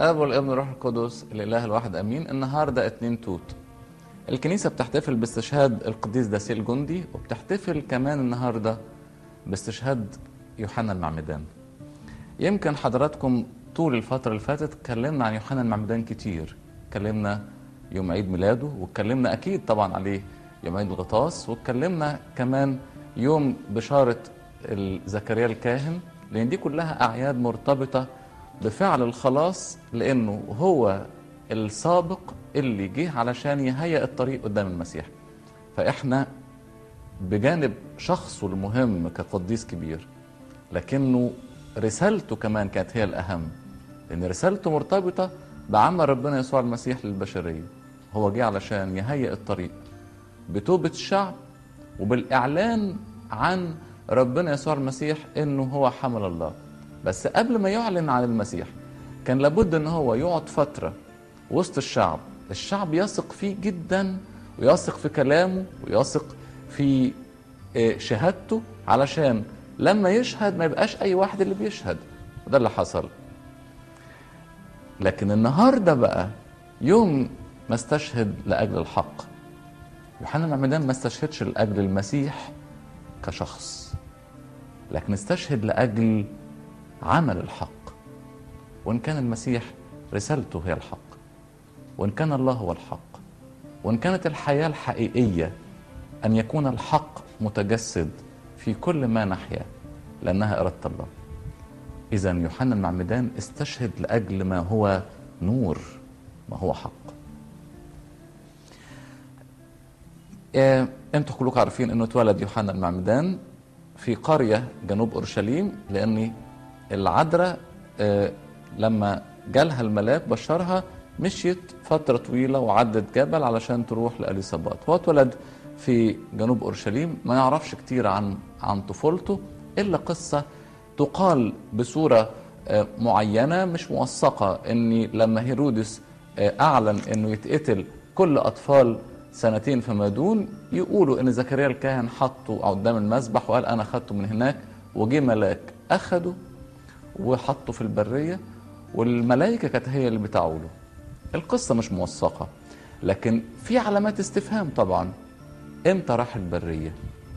الاب والابن والروح القدس الاله الواحد امين النهارده اتنين توت الكنيسه بتحتفل باستشهاد القديس داسيل جندي وبتحتفل كمان النهارده باستشهاد يوحنا المعمدان يمكن حضراتكم طول الفتره اللي فاتت اتكلمنا عن يوحنا المعمدان كتير اتكلمنا يوم عيد ميلاده واتكلمنا اكيد طبعا عليه يوم عيد الغطاس واتكلمنا كمان يوم بشاره زكريا الكاهن لان دي كلها اعياد مرتبطه بفعل الخلاص لانه هو السابق اللي جه علشان يهيئ الطريق قدام المسيح فاحنا بجانب شخصه المهم كقديس كبير لكنه رسالته كمان كانت هي الاهم لان رسالته مرتبطه بعمل ربنا يسوع المسيح للبشريه هو جه علشان يهيئ الطريق بتوبه الشعب وبالاعلان عن ربنا يسوع المسيح انه هو حمل الله بس قبل ما يعلن عن المسيح كان لابد ان هو يقعد فتره وسط الشعب الشعب يثق فيه جدا ويثق في كلامه ويثق في شهادته علشان لما يشهد ما يبقاش اي واحد اللي بيشهد وده اللي حصل لكن النهارده بقى يوم ما استشهد لاجل الحق يوحنا المعمدان ما استشهدش لاجل المسيح كشخص لكن استشهد لاجل عمل الحق وان كان المسيح رسالته هي الحق وان كان الله هو الحق وان كانت الحياه الحقيقيه ان يكون الحق متجسد في كل ما نحيا لانها اراده الله اذا يوحنا المعمدان استشهد لاجل ما هو نور ما هو حق انتوا كلكم عارفين انه اتولد يوحنا المعمدان في قريه جنوب اورشليم لان العذراء لما جالها الملاك بشرها مشيت فترة طويلة وعدت جبل علشان تروح لأليصابات هو اتولد في جنوب أورشليم ما يعرفش كتير عن عن طفولته إلا قصة تقال بصورة معينة مش موثقة إن لما هيرودس أعلن إنه يتقتل كل أطفال سنتين فما دون يقولوا إن زكريا الكاهن حطه قدام المذبح وقال أنا خدته من هناك وجه ملاك أخده وحطه في البرية والملائكة كانت هي اللي بتعوله القصة مش موثقة لكن في علامات استفهام طبعا امتى راح البرية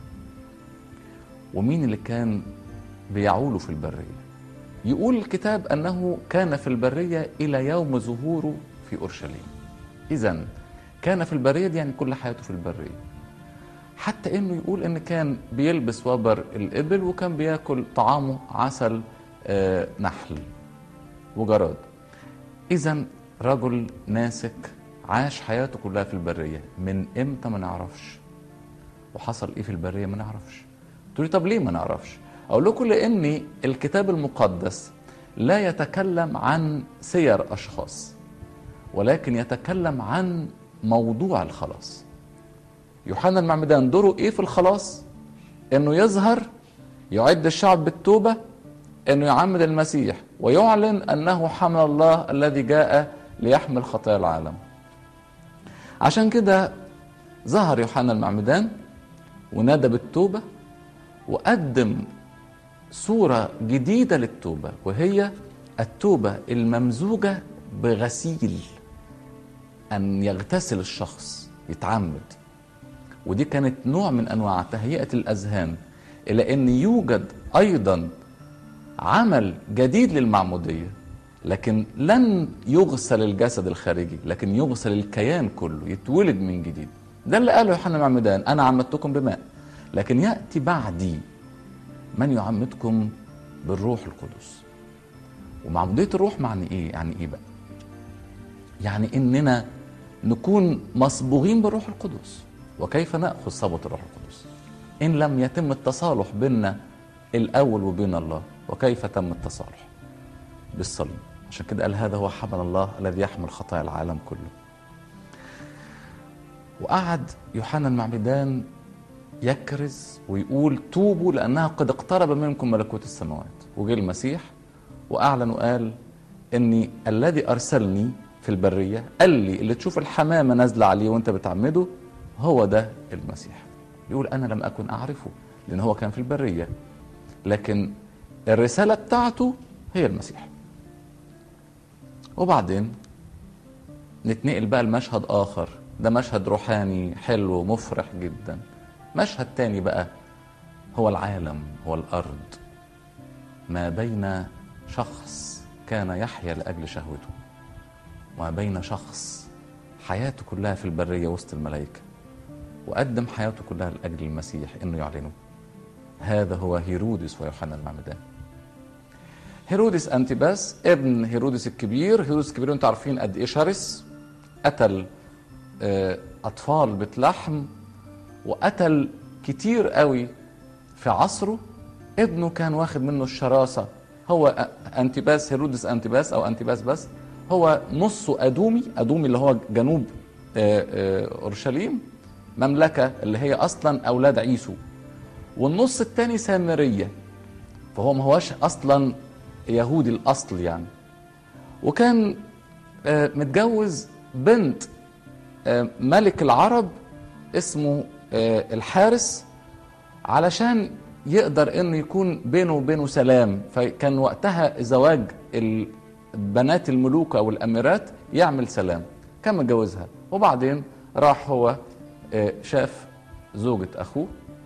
ومين اللي كان بيعوله في البرية يقول الكتاب أنه كان في البرية إلى يوم ظهوره في أورشليم إذا كان في البرية دي يعني كل حياته في البرية حتى انه يقول ان كان بيلبس وبر الابل وكان بياكل طعامه عسل آه نحل وجراد اذا رجل ناسك عاش حياته كلها في البريه من امتى ما نعرفش وحصل ايه في البريه ما نعرفش تقولي طب ليه ما نعرفش اقول لكم لان الكتاب المقدس لا يتكلم عن سير اشخاص ولكن يتكلم عن موضوع الخلاص يوحنا المعمدان دوره ايه في الخلاص انه يظهر يعد الشعب بالتوبه انه يعمد المسيح ويعلن انه حمل الله الذي جاء ليحمل خطايا العالم عشان كده ظهر يوحنا المعمدان ونادى بالتوبه وقدم صوره جديده للتوبه وهي التوبه الممزوجه بغسيل ان يغتسل الشخص يتعمد ودي كانت نوع من انواع تهيئه الاذهان الى ان يوجد ايضا عمل جديد للمعموديه لكن لن يغسل الجسد الخارجي لكن يغسل الكيان كله يتولد من جديد ده اللي قاله يوحنا المعمدان انا عمدتكم بماء لكن ياتي بعدي من يعمدكم بالروح القدس ومعموديه الروح معني ايه يعني ايه بقى يعني اننا نكون مصبوغين بالروح القدس وكيف ناخذ صبوه الروح القدس ان لم يتم التصالح بيننا الاول وبين الله وكيف تم التصالح بالصليب عشان كده قال هذا هو حمل الله الذي يحمل خطايا العالم كله وقعد يوحنا المعمدان يكرز ويقول توبوا لانها قد اقترب منكم ملكوت السماوات وجه المسيح واعلن وقال اني الذي ارسلني في البريه قال لي اللي تشوف الحمامه نازله عليه وانت بتعمده هو ده المسيح يقول انا لم اكن اعرفه لان هو كان في البريه لكن الرساله بتاعته هي المسيح وبعدين نتنقل بقى لمشهد آخر ده مشهد روحاني حلو مفرح جدا مشهد تاني بقى هو العالم هو الأرض ما بين شخص كان يحيا لأجل شهوته وما بين شخص حياته كلها في البرية وسط الملائكة وقدم حياته كلها لأجل المسيح إنه يعلنه هذا هو هيرودس ويوحنا المعمدان هيرودس أنتيباس ابن هيرودس الكبير هيرودس الكبير انتوا عارفين قد ايه شرس قتل آه، أطفال بيت لحم وقتل كتير قوي في عصره ابنه كان واخد منه الشراسة هو أنتيباس هيرودس أنتيباس أو أنتيباس بس هو نصه أدومي أدومي اللي هو جنوب آه، آه، أورشليم مملكة اللي هي أصلا أولاد عيسو والنص التاني سامرية فهو ما هوش أصلا يهودي الأصل يعني وكان آه، متجوز بنت آه، ملك العرب اسمه آه، الحارس علشان يقدر انه يكون بينه وبينه سلام فكان وقتها زواج ال- بنات الملوك او الاميرات يعمل سلام كان متجوزها وبعدين راح هو آه، شاف زوجة اخوه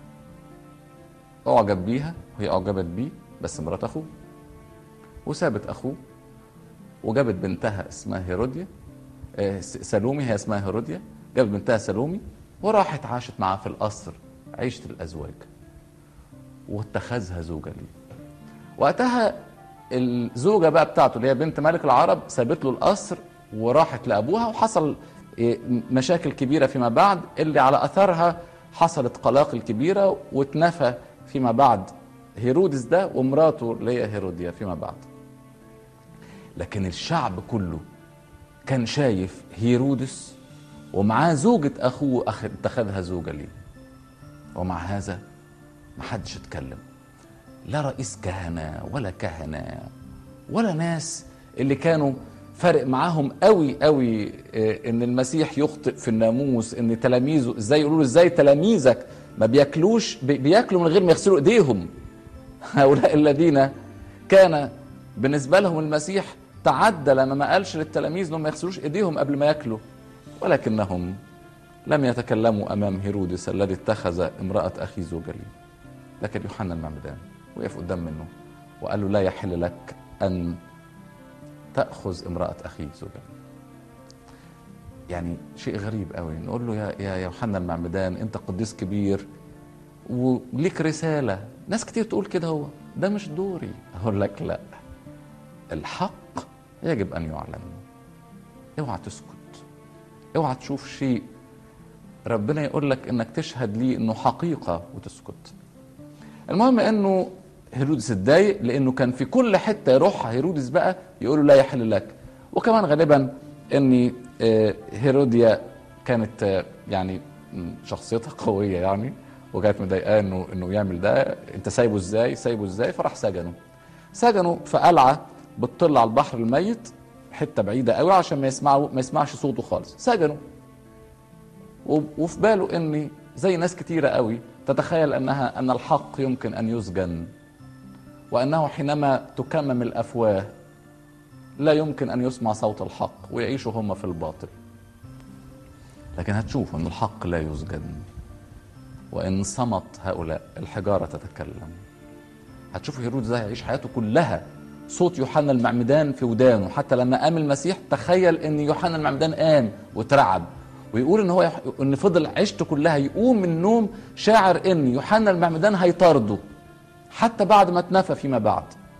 اعجب بيها وهي اعجبت بيه بس مرات اخوه وسابت اخوه وجابت بنتها اسمها هيروديا آه، س- سلومي هي اسمها هيروديا جابت بنتها سلومي وراحت عاشت معاه في القصر عيشة الازواج واتخذها زوجة ليه وقتها الزوجة بقى بتاعته اللي هي بنت ملك العرب سابت له القصر وراحت لأبوها وحصل إيه، مشاكل كبيرة فيما بعد اللي على أثرها حصلت قلاقل كبيرة واتنفى فيما بعد هيرودس ده ومراته اللي هي هيروديا فيما بعد لكن الشعب كله كان شايف هيرودس ومعاه زوجة أخوه أخ- اتخذها زوجة ليه ومع هذا محدش اتكلم لا رئيس كهنة ولا كهنة ولا ناس اللي كانوا فارق معاهم قوي قوي آه، ان المسيح يخطئ في الناموس ان تلاميذه ازاي يقولوا له ازاي تلاميذك ما بياكلوش بي- بياكلوا من غير ما يغسلوا ايديهم هؤلاء الذين كان بالنسبة لهم المسيح تعدى لما ما قالش للتلاميذ انهم ما يغسلوش ايديهم قبل ما ياكلوا ولكنهم لم يتكلموا امام هيرودس الذي اتخذ امرأة اخي زوجة لي لكن يوحنا المعمدان وقف قدام منه وقال له لا يحل لك ان تاخذ امراه اخيك زوجا يعني شيء غريب قوي نقول له يا يا يوحنا المعمدان انت قديس كبير وليك رساله ناس كتير تقول كده هو ده مش دوري اقول لك لا الحق يجب ان يعلن اوعى تسكت اوعى تشوف شيء ربنا يقول لك انك تشهد ليه انه حقيقه وتسكت المهم انه هيرودس اتضايق لانه كان في كل حته يروحها هيرودس بقى يقول له لا يحل لك وكمان غالبا ان آه، هيروديا كانت آه، يعني م، شخصيتها قويه يعني وكانت مضايقاه انه انه يعمل ده انت سايبه ازاي سايبه ازاي فراح سجنه سجنه في قلعه بتطل على البحر الميت حته بعيده قوي عشان ما يسمعوا ما يسمعش صوته خالص سجنه و- وفي باله ان زي ناس كتيره قوي تتخيل انها ان الحق يمكن ان يسجن وانه حينما تكمم الافواه لا يمكن ان يسمع صوت الحق ويعيشوا هم في الباطل لكن هتشوف ان الحق لا يسجن وان صمت هؤلاء الحجاره تتكلم هتشوف هيرودس ده هيعيش حياته كلها صوت يوحنا المعمدان في ودانه حتى لما قام المسيح تخيل ان يوحنا المعمدان قام واترعب ويقول ان هو يح... ان فضل عيشته كلها يقوم من النوم شاعر ان يوحنا المعمدان هيطارده حتى بعد ما اتنفى فيما بعد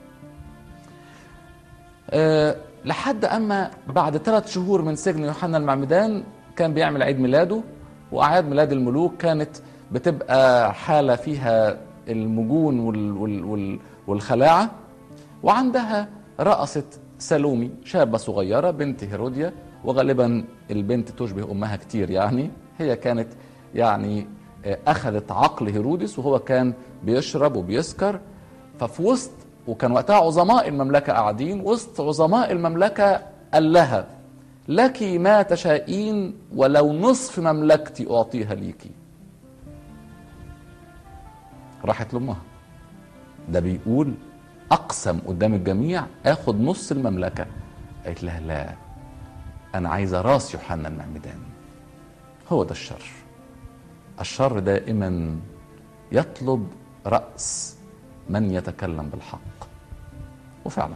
أه لحد اما بعد ثلاث شهور من سجن يوحنا المعمدان كان بيعمل عيد ميلاده واعياد ميلاد الملوك كانت بتبقى حاله فيها المجون وال وال وال والخلاعه وعندها رقصت سالومي شابه صغيره بنت هيروديا وغالبا البنت تشبه امها كتير يعني هي كانت يعني آه، اخذت عقل هيرودس وهو كان بيشرب وبيسكر ففي وسط وكان وقتها عظماء المملكه قاعدين وسط عظماء المملكه قال لها لك ما تشائين ولو نصف مملكتي اعطيها ليكي راحت لامها ده بيقول اقسم قدام الجميع اخد نص المملكه قالت لها لا انا عايزه راس يوحنا المعمدان هو ده الشر الشر دائما يطلب راس من يتكلم بالحق وفعلا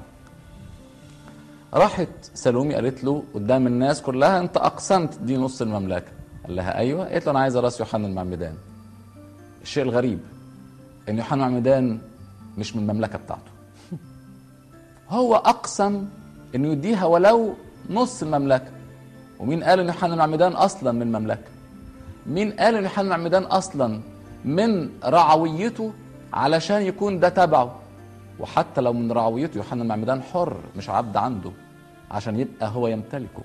راحت سلومي قالت له قدام الناس كلها انت اقسمت دي نص المملكه قال لها ايوه قالت له انا عايزه راس يوحنا المعمدان الشيء الغريب ان يوحنا المعمدان مش من المملكه بتاعته هو اقسم انه يديها ولو نص المملكه ومين قال ان يوحنا المعمدان اصلا من المملكه مين قال ان يوحنا المعمدان اصلا من رعويته علشان يكون ده تبعه وحتى لو من رعويته يوحنا المعمدان حر مش عبد عنده عشان يبقى هو يمتلكه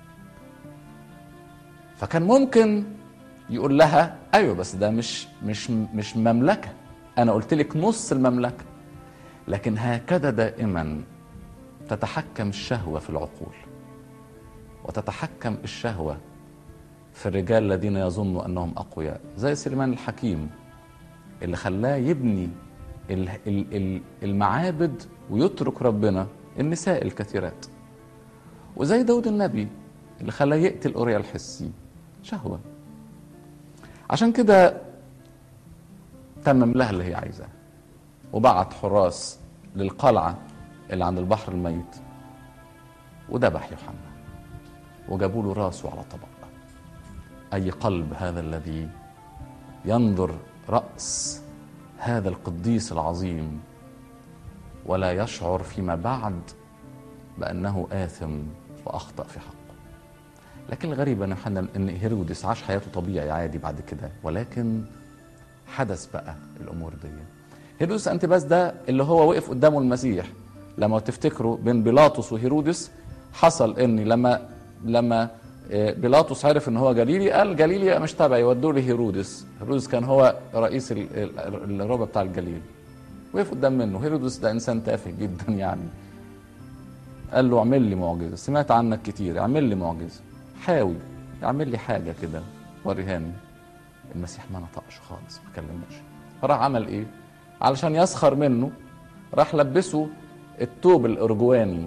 فكان ممكن يقول لها ايوه بس ده مش مش مش مملكه انا قلت لك نص المملكه لكن هكذا دائما تتحكم الشهوه في العقول وتتحكم الشهوه في الرجال الذين يظنوا انهم اقوياء زي سليمان الحكيم اللي خلاه يبني ال- ال- ال- المعابد ويترك ربنا النساء الكثيرات وزي داود النبي اللي خلاه يقتل اوريا الحسي شهوه عشان كده تمم لها اللي هي عايزاه وبعت حراس للقلعه اللي عند البحر الميت وذبح يوحنا وجابوا له راسه على طبق اي قلب هذا الذي ينظر راس هذا القديس العظيم ولا يشعر فيما بعد بانه اثم واخطا في حقه لكن الغريب ان يوحنا ان هيرودس عاش حياته طبيعي عادي بعد كده ولكن حدث بقى الامور دي هيرودس انتباس ده اللي هو وقف قدامه المسيح لما تفتكروا بين بيلاطس وهيرودس حصل ان لما لما آه، بيلاطس عرف ان هو جليلي قال جليلي مش تبعي ودوه لهيرودس هيرودس كان هو رئيس ال- ال- الربع بتاع الجليل وقف قدام منه هيرودس ده انسان تافه جدا يعني قال له اعمل لي معجزه سمعت عنك كتير اعمل لي معجزه حاول اعمل لي حاجه كده وريهاني المسيح ما نطقش خالص ما كلموش فراح عمل ايه علشان يسخر منه راح لبسه التوب الارجواني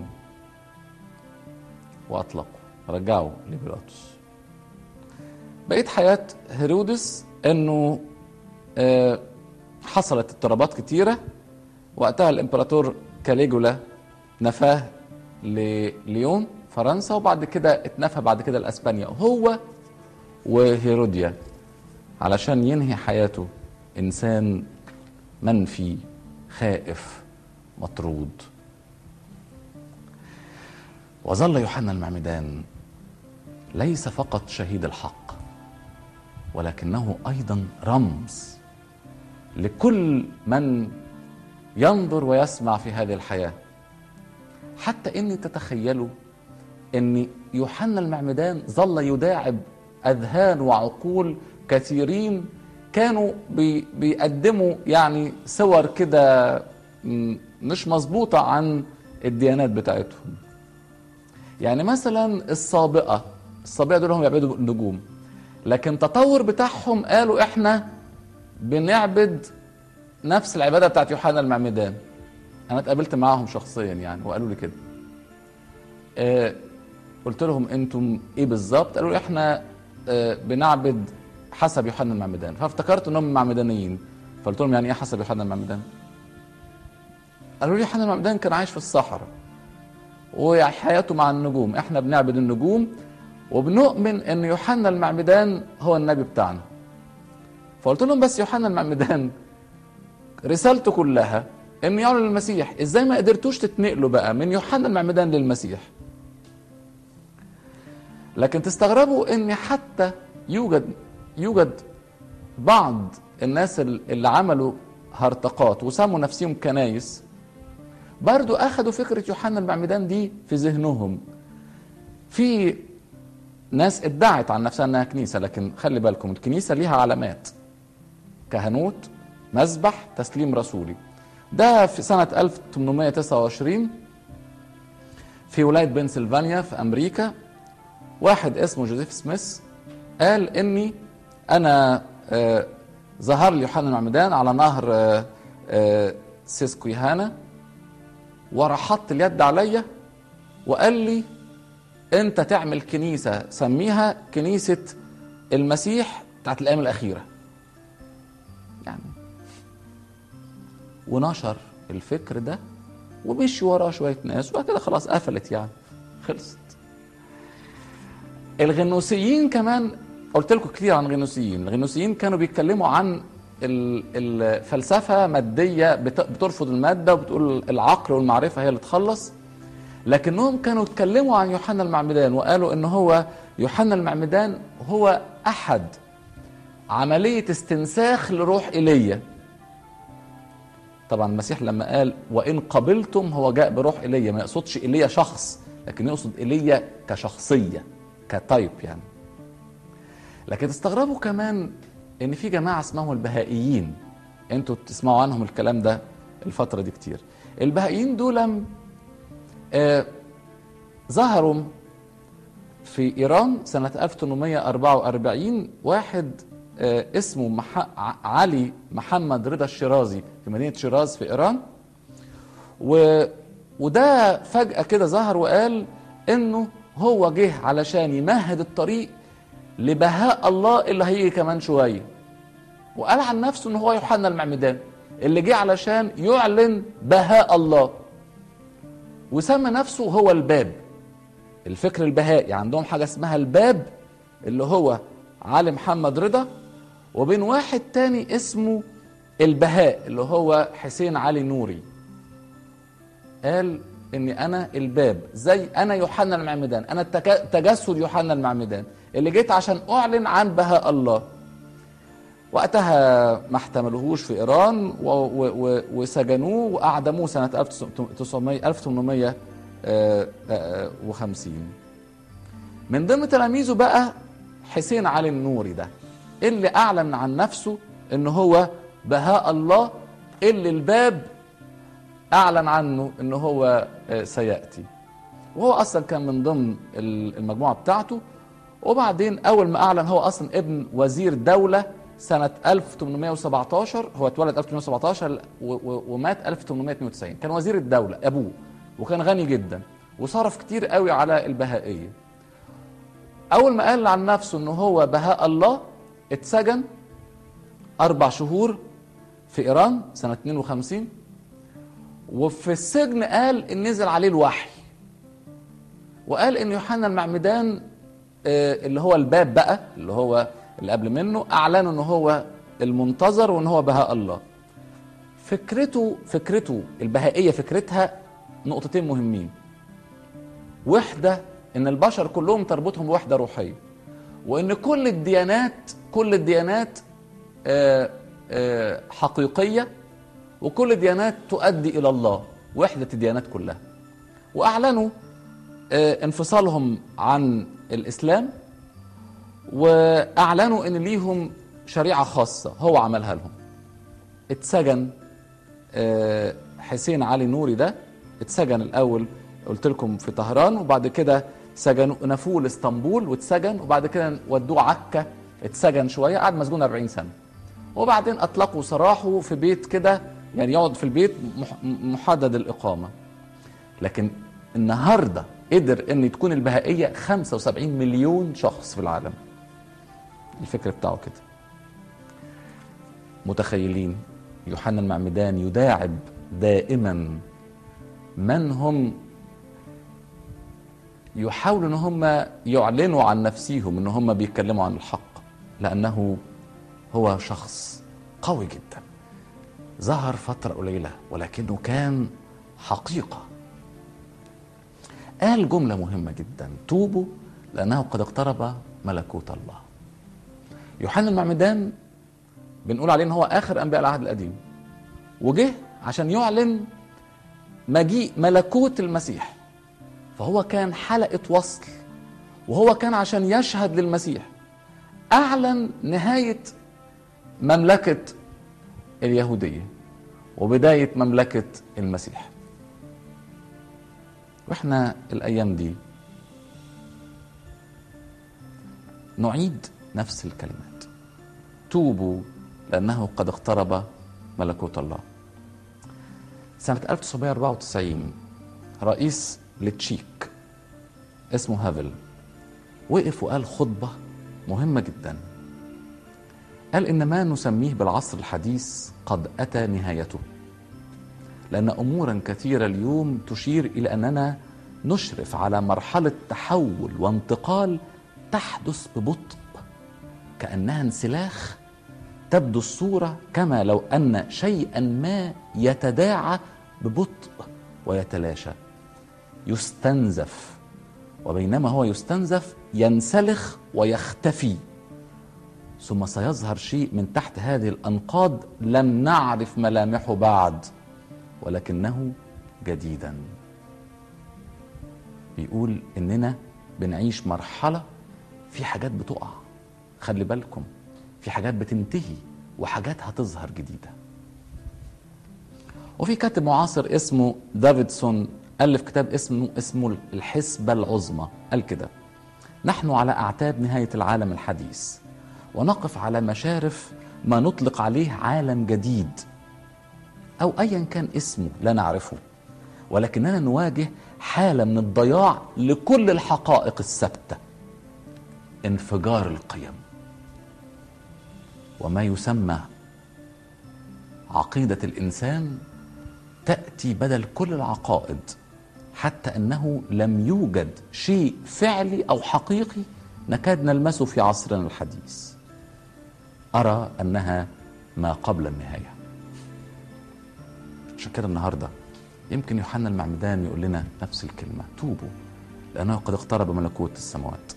واطلقه رجعه لبيلاطس بقيت حياه هيرودس انه آه، حصلت اضطرابات كتيره وقتها الامبراطور كاليجولا نفاه لليون فرنسا وبعد كده اتنفى بعد كده لاسبانيا هو وهيروديا علشان ينهي حياته انسان منفي خائف مطرود وظل يوحنا المعمدان ليس فقط شهيد الحق ولكنه ايضا رمز لكل من ينظر ويسمع في هذه الحياه حتى اني تتخيلوا ان يوحنا المعمدان ظل يداعب اذهان وعقول كثيرين كانوا بي بيقدموا يعني صور كده م- مش مظبوطه عن الديانات بتاعتهم يعني مثلا السابقه السابقه دول هم بيعبدوا النجوم لكن تطور بتاعهم قالوا احنا بنعبد نفس العباده بتاعت يوحنا المعمدان انا اتقابلت معاهم شخصيا يعني وقالوا لي كده آه قلت لهم انتم ايه بالظبط قالوا لي احنا آه بنعبد حسب يوحنا المعمدان فافتكرت انهم معمدانيين فقلت لهم يعني ايه حسب يوحنا المعمدان قالوا لي يوحنا المعمدان كان عايش في الصحراء وحياته مع النجوم احنا بنعبد النجوم وبنؤمن ان يوحنا المعمدان هو النبي بتاعنا فقلت لهم بس يوحنا المعمدان رسالته كلها انه يعلن المسيح ازاي ما قدرتوش تتنقلوا بقى من يوحنا المعمدان للمسيح لكن تستغربوا ان حتى يوجد يوجد بعض الناس اللي عملوا هرطقات وسموا نفسهم كنايس برضو اخذوا فكره يوحنا المعمدان دي في ذهنهم في ناس ادعت عن نفسها انها كنيسه لكن خلي بالكم الكنيسه ليها علامات كهنوت مذبح تسليم رسولي ده في سنة 1829 في ولاية بنسلفانيا في أمريكا واحد اسمه جوزيف سميث قال إني أنا آه ظهر لي يوحنا المعمدان على نهر آه آه سيسكويهانا وراح حط اليد عليا وقال لي انت تعمل كنيسة سميها كنيسة المسيح بتاعت الأيام الأخيرة يعني ونشر الفكر ده ومشي وراه شوية ناس وبعد كده خلاص قفلت يعني خلصت الغنوسيين كمان قلت لكم كتير عن الغنوسيين الغنوسيين كانوا بيتكلموا عن ال- الفلسفة مادية بت- بترفض المادة وبتقول العقل والمعرفة هي اللي تخلص لكنهم كانوا اتكلموا عن يوحنا المعمدان وقالوا ان هو يوحنا المعمدان هو احد عملية استنساخ لروح ايليا طبعا المسيح لما قال وان قبلتم هو جاء بروح ايليا ما يقصدش ايليا شخص لكن يقصد ايليا كشخصية كتايب يعني لكن تستغربوا كمان ان في جماعة اسمهم البهائيين انتوا تسمعوا عنهم الكلام ده الفترة دي كتير البهائيين دول آه، ظهروا في إيران سنة 1844 واحد آه، اسمه مح... ع- علي محمد رضا الشيرازي في مدينة شيراز في إيران و... وده فجأة كده ظهر وقال إنه هو جه علشان يمهد الطريق لبهاء الله اللي هيجي كمان شوية وقال عن نفسه إن هو يوحنا المعمدان اللي جه علشان يعلن بهاء الله وسمى نفسه هو الباب الفكر البهائي عندهم حاجة اسمها الباب اللي هو علي محمد رضا وبين واحد تاني اسمه البهاء اللي هو حسين علي نوري قال اني انا الباب زي انا يوحنا المعمدان انا التك- تجسد يوحنا المعمدان اللي جيت عشان اعلن عن بهاء الله وقتها ما احتملوهوش في ايران و- و- و- وسجنوه واعدموه سنه 1900 1850 من ضمن تلاميذه بقى حسين علي النوري ده اللي اعلن عن نفسه ان هو بهاء الله اللي الباب اعلن عنه ان هو آه، سياتي وهو اصلا كان من ضمن ال- المجموعه بتاعته وبعدين اول ما اعلن هو اصلا ابن وزير دوله سنه 1817 هو اتولد 1817 و- و- ومات 1892 كان وزير الدوله ابوه وكان غني جدا وصرف كتير قوي على البهائيه اول ما قال عن نفسه ان هو بهاء الله اتسجن اربع شهور في ايران سنه 52 وفي السجن قال ان نزل عليه الوحي وقال ان يوحنا المعمدان آه، اللي هو الباب بقى اللي هو اللي قبل منه اعلنوا ان هو المنتظر وان هو بهاء الله فكرته فكرته البهائيه فكرتها نقطتين مهمين وحده ان البشر كلهم تربطهم بوحده روحيه وان كل الديانات كل الديانات آه، آه، حقيقيه وكل الديانات تؤدي الى الله وحده الديانات كلها واعلنوا آه، انفصالهم عن الاسلام واعلنوا ان ليهم شريعه خاصه هو عملها لهم اتسجن آه، حسين علي نوري ده اتسجن الاول قلت لكم في طهران وبعد كده سجنوا نفوه لاسطنبول واتسجن وبعد كده ودوه عكا اتسجن شويه قعد مسجون 40 سنه وبعدين اطلقوا سراحه في بيت كده يعني يقعد في البيت مح- محدد الاقامه لكن النهارده قدر ان تكون البهائيه 75 مليون شخص في العالم الفكر بتاعه كده متخيلين يوحنا المعمدان يداعب دائما من هم يحاولوا ان هم يعلنوا عن نفسهم ان هم بيتكلموا عن الحق لانه هو شخص قوي جدا ظهر فتره قليله ولكنه كان حقيقه قال جمله مهمه جدا توبوا لانه قد اقترب ملكوت الله يوحنا المعمدان بنقول عليه ان هو اخر انبياء العهد القديم وجه عشان يعلن مجيء ملكوت المسيح فهو كان حلقه وصل وهو كان عشان يشهد للمسيح اعلن نهايه مملكه اليهوديه وبدايه مملكه المسيح واحنا الايام دي نعيد نفس الكلمات توبوا لأنه قد اقترب ملكوت الله سنة 1994 رئيس لتشيك اسمه هافل وقف وقال خطبة مهمة جدا قال إن ما نسميه بالعصر الحديث قد أتى نهايته لأن أمورا كثيرة اليوم تشير إلى أننا نشرف على مرحلة تحول وانتقال تحدث ببطء كأنها انسلاخ تبدو الصورة كما لو أن شيئا ما يتداعى ببطء ويتلاشى يستنزف وبينما هو يستنزف ينسلخ ويختفي ثم سيظهر شيء من تحت هذه الأنقاض لم نعرف ملامحه بعد ولكنه جديدا بيقول إننا بنعيش مرحلة في حاجات بتقع خلي بالكم في حاجات بتنتهي وحاجات هتظهر جديدة وفي كاتب معاصر اسمه دافيدسون ألف كتاب اسمه اسمه الحسبة العظمى قال كده نحن على أعتاب نهاية العالم الحديث ونقف على مشارف ما نطلق عليه عالم جديد أو أيا كان اسمه لا نعرفه ولكننا نواجه حالة من الضياع لكل الحقائق الثابتة انفجار القيم وما يسمى عقيدة الإنسان تأتي بدل كل العقائد حتى أنه لم يوجد شيء فعلي أو حقيقي نكاد نلمسه في عصرنا الحديث أرى أنها ما قبل النهاية عشان كده النهاردة يمكن يوحنا المعمدان يقول لنا نفس الكلمة توبوا لأنه قد اقترب ملكوت السماوات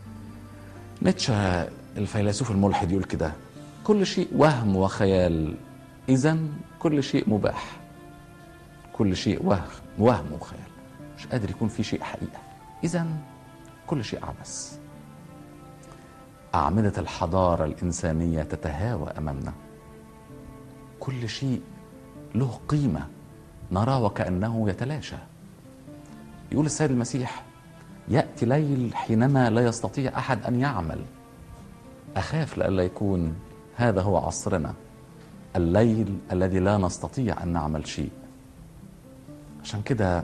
نيتشه الفيلسوف الملحد يقول كده كل شيء وهم وخيال إذا كل شيء مباح كل شيء وهم وهم وخيال مش قادر يكون في شيء حقيقة إذا كل شيء عبث أعمدة الحضارة الإنسانية تتهاوى أمامنا كل شيء له قيمة نراه وكأنه يتلاشى يقول السيد المسيح يأتي ليل حينما لا يستطيع أحد أن يعمل أخاف لئلا يكون هذا هو عصرنا الليل الذي لا نستطيع أن نعمل شيء عشان كده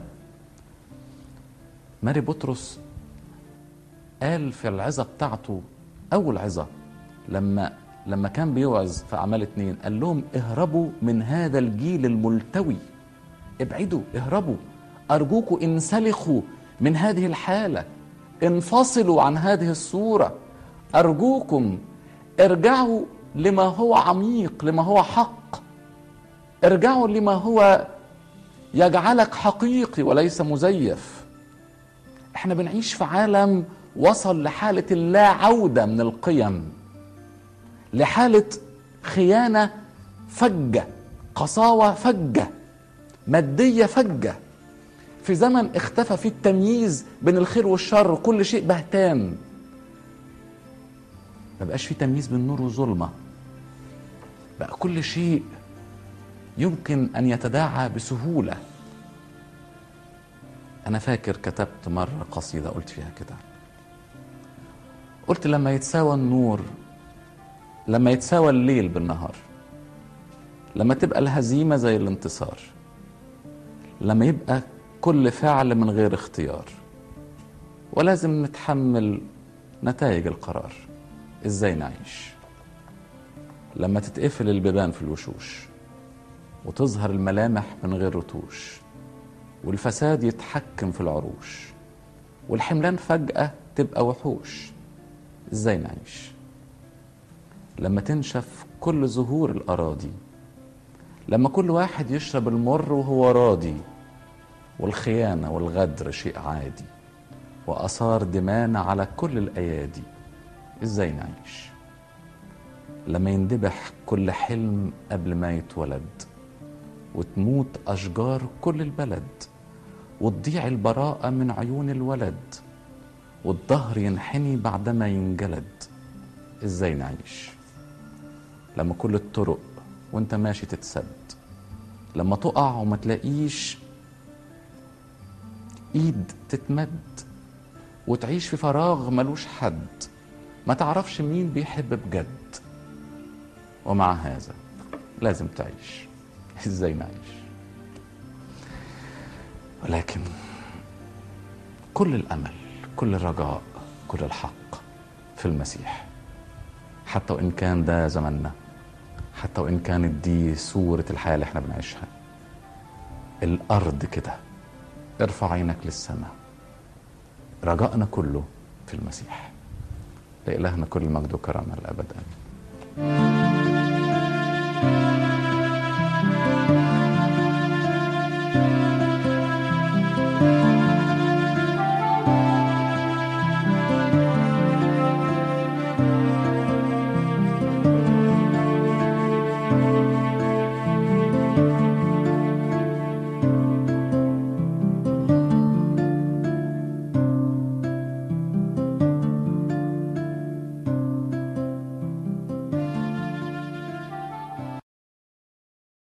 ماري بطرس قال في العظة بتاعته أول عظة لما لما كان بيوعظ في أعمال اتنين قال لهم اهربوا من هذا الجيل الملتوي ابعدوا اهربوا أرجوكوا انسلخوا من هذه الحالة انفصلوا عن هذه الصورة أرجوكم ارجعوا لما هو عميق لما هو حق ارجعوا لما هو يجعلك حقيقي وليس مزيف احنا بنعيش في عالم وصل لحالة اللا عودة من القيم لحالة خيانة فجة قساوة فجة مادية فجة في زمن اختفى فيه التمييز بين الخير والشر كل شيء بهتان ما بقاش فيه تمييز بين نور وظلمة بقى كل شيء يمكن أن يتداعى بسهولة أنا فاكر كتبت مرة قصيدة قلت فيها كده قلت لما يتساوى النور لما يتساوى الليل بالنهار لما تبقى الهزيمة زي الانتصار لما يبقى كل فعل من غير اختيار ولازم نتحمل نتائج القرار ازاي نعيش لما تتقفل البيبان في الوشوش وتظهر الملامح من غير رتوش والفساد يتحكم في العروش والحملان فجأة تبقى وحوش ازاي نعيش لما تنشف كل زهور الأراضي لما كل واحد يشرب المر وهو راضي والخيانة والغدر شيء عادي وأثار دمانا على كل الأيادي إزاي نعيش لما يندبح كل حلم قبل ما يتولد وتموت أشجار كل البلد وتضيع البراءة من عيون الولد والظهر ينحني بعدما ينجلد إزاي نعيش لما كل الطرق وانت ماشي تتسد لما تقع وما تلاقيش ايد تتمد وتعيش في فراغ ملوش حد ما تعرفش مين بيحب بجد ومع هذا لازم تعيش ازاي نعيش ولكن كل الامل كل الرجاء كل الحق في المسيح حتى وإن كان ده زمننا حتى وإن كانت دي صورة الحياة اللي احنا بنعيشها الأرض كده ارفع عينك للسماء رجائنا كله في المسيح لإلهنا كل المجد وكرامة الأبد آمين